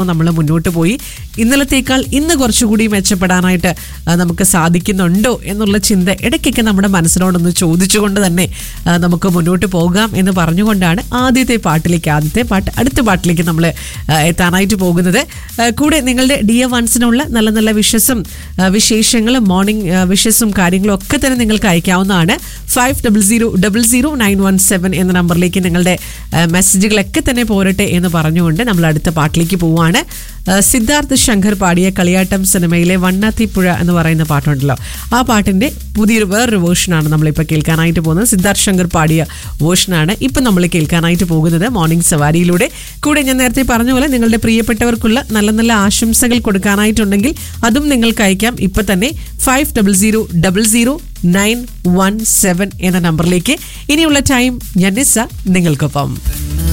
നമ്മൾ മുന്നോട്ട് പോയി ഇന്നലത്തേക്കാൾ ഇന്ന് കുറച്ചുകൂടി മെച്ചപ്പെടാനായിട്ട് ആ, നമുക്ക് സാധിക്കുന്നുണ്ടോ എന്നുള്ള ചിന്ത ഇടയ്ക്കൊക്കെ നമ്മുടെ മനസ്സിനോടൊന്ന് ചോദിച്ചുകൊണ്ട് തന്നെ ആ, നമുക്ക് മുന്നോട്ട് പോകാം എന്ന് പറഞ്ഞുകൊണ്ടാണ് ആദ്യത്തെ പാട്ടിലേക്ക് ആദ്യത്തെ പാട്ട് അടുത്ത പാട്ടിലേക്ക് നമ്മൾ എത്താനായിട്ട് പോകുന്നത് ആ, കൂടെ നിങ്ങളുടെ ഡി എ വൺസിനുള്ള നല്ല നല്ല വിഷസും ആ, വിശേഷങ്ങളും മോർണിംഗ് വിഷസും കാര്യങ്ങളും ഒക്കെ തന്നെ നിങ്ങൾക്ക് അയക്കാവുന്നതാണ് five double zero double zero nine one seven എന്ന നമ്പറിലേക്ക് നിങ്ങളുടെ ആ, മെസ്സേജുകളൊക്കെ തന്നെ പോരട്ടെ എന്ന് പറഞ്ഞുകൊണ്ട് നമ്മൾ അടുത്ത പാട്ടിലേക്ക് പോവുകയാണ് ആ, സിദ്ധാർത്ഥ് ശങ്കർ പാടിയ കളിയാട്ടം സിനിമയിലെ വണ്ണാത്തിപ്പുഴ എന്ന് പറയുന്ന പാട്ടുണ്ടല്ലോ ആ പാട്ടിന്റെ പുതിയൊരു വേറൊരു വേർഷനാണ് നമ്മളിപ്പോൾ കേൾക്കാനായിട്ട് പോകുന്നത് സിദ്ധാർത്ഥ് ശങ്കർ പാടിയ വേർഷനാണ് ഇപ്പം നമ്മൾ കേൾക്കാനായിട്ട് പോകുന്നത് മോർണിംഗ് സവാരിയിലൂടെ കൂടെ ഞാൻ നേരത്തെ പറഞ്ഞ പോലെ നിങ്ങളുടെ പ്രിയപ്പെട്ടവർക്കുള്ള നല്ല നല്ല ആശംസകൾ കൊടുക്കാനായിട്ടുണ്ടെങ്കിൽ അതും നിങ്ങൾക്ക് അയക്കാം ഇപ്പം തന്നെ five double zero double zero nine one seven എന്ന നമ്പറിലേക്ക് ഇനിയുള്ള ടൈം ഞാൻ നിസ്സ നിങ്ങൾക്കൊപ്പം